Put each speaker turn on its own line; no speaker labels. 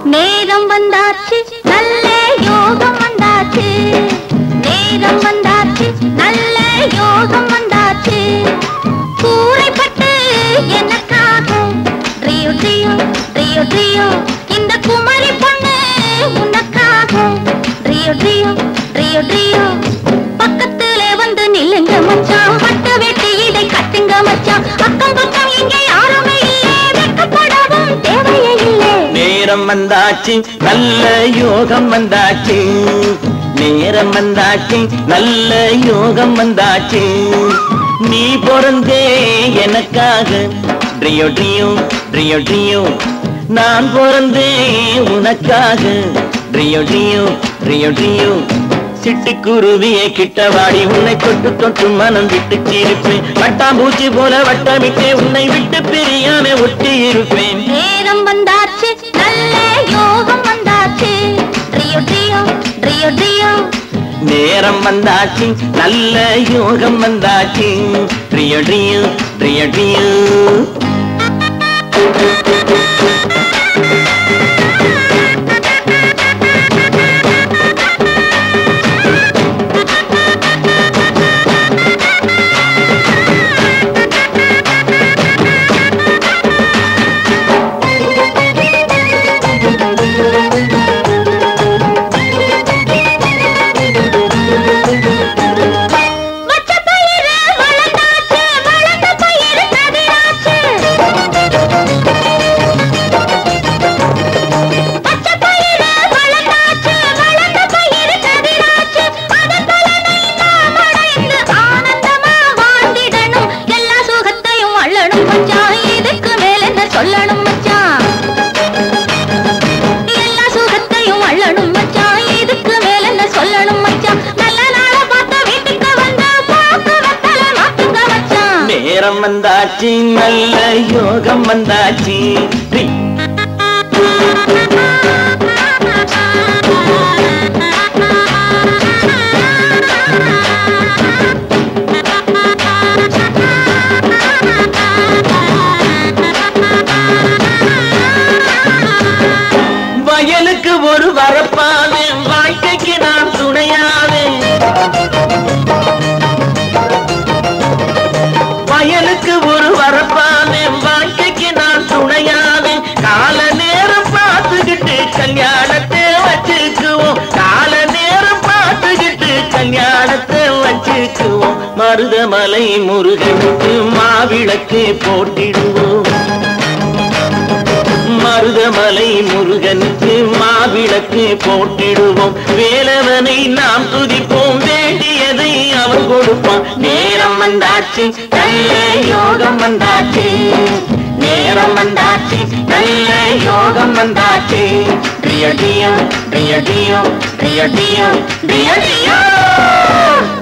நேரம் வந்தாச்சு நல்ல யோகம் வந்தாச்சு நேரம் வந்தாச்சு நல்ல யோகம் வந்தாச்சு கூரைப்பட்டு எனக்காக ட்ரியோ ட்ரியோ ட்ரியோ ட்ரியோ இந்த குமரி பொண்ணு உனக்காக ட்ரியோ ட்ரியோ ட்ரியோ ட்ரியோ பக்கத்துல வந்து நில்லுங்க மச்சான் பட்ட வெட்டி இடை கட்டுங்க மச்சான் அக்கம் பக்கம் இங்க யாருமே இல்லே வெக்கப்படவும் தேவையே இல்லை
நேரம் வந்தாச்சு நல்ல யோகம் வந்தாச்சு நேரம் வந்தாச்சு நல்ல யோகம் வந்தாச்சு நீ பிறந்தே எனக்காக ட்ரியோ ட்ரியோ ட்ரியோ ட்ரியோ நான் பிறந்தே உனக்காக ட்ரியோ ட்ரியோ ட்ரியோ ட்ரியோ சிட்டுக்குருவியை கிட்ட வாடி உன்னை தொட்டு தொட்டு மனம் விட்டு சிரிப்பேன் வட்டாம்பூச்சி போல வட்டமிட்டே உன்னை விட்டு பிரியாம ஒட்டி இருப்பேன்
நேரம் வந்தாச்சு நல்ல யோகம் வந்தாச்சு ட்ரியோ ட்ரியோ ட்ரியோ ட்ரியோ
நேரம் வந்தாச்சு நல்ல யோகம் வந்தாச்சு ட்ரியோ ட்ரியோ ட்ரியோ ட்ரியோ
வச்ச பயிறு வளர்ந்தாச்சு வளர்ந்த பயிறு கதிராச்சு வச்ச பயிறு வளர்ந்தாச்சு வளர்ந்த பயிறு கதிராச்சு அதன் பலனை நாம் அடைந்து ஆனந்தமா வாழ்ந்திடணும் எல்லா சுகத்தையும் அள்ளணும் மச்சான் இதுக்கு மேல என்ன சொல்லணும் மச்சான் எல்லா சுகத்தையும் அள்ளணும் மச்சான் இதுக்கு மேல என்ன சொல்லணும் மச்சான் நல்ல நாள பார்த்த வீட்டுக்கு வந்து பார்த்து வெத்தல மாத்துங்க மச்சான்
நேரம் வந்தாச்சு நல்ல யோகம் வந்தாச்சு ட்ரி. வயலுக்கு ஒரு வரப்பாவே வாழ்க்கைக்கு நான் துணையாவே வயலுக்கு ஒரு வரப்பாவே வாழ்க்கைக்கு நான் துணையாவே கால நேரம் பார்த்துக்கிட்டு கல்யாணத்தை வச்சுக்குவோம் கால நேரம் பார்த்துக்கிட்டு கல்யாணத்தை வச்சுக்குவோம் மருதமலை முருகனுக்கு மாவிளக்கு போட்டிடுவோம் மருதமலை முருகனுக்கு மாவிளக்கு போட்டிடுவோம் வேலவனை நாம் துதிப்போம் வேண்டியதை அவன் கொடுப்பான் நேரம் வந்தாச்சு நல்ல யோகம் வந்தாச்சு நேரம் வந்தாச்சு நல்ல யோகம் வந்தாச்சு டியோ டியோ டியோ டியோ டியோ டியோ டியோ டியோ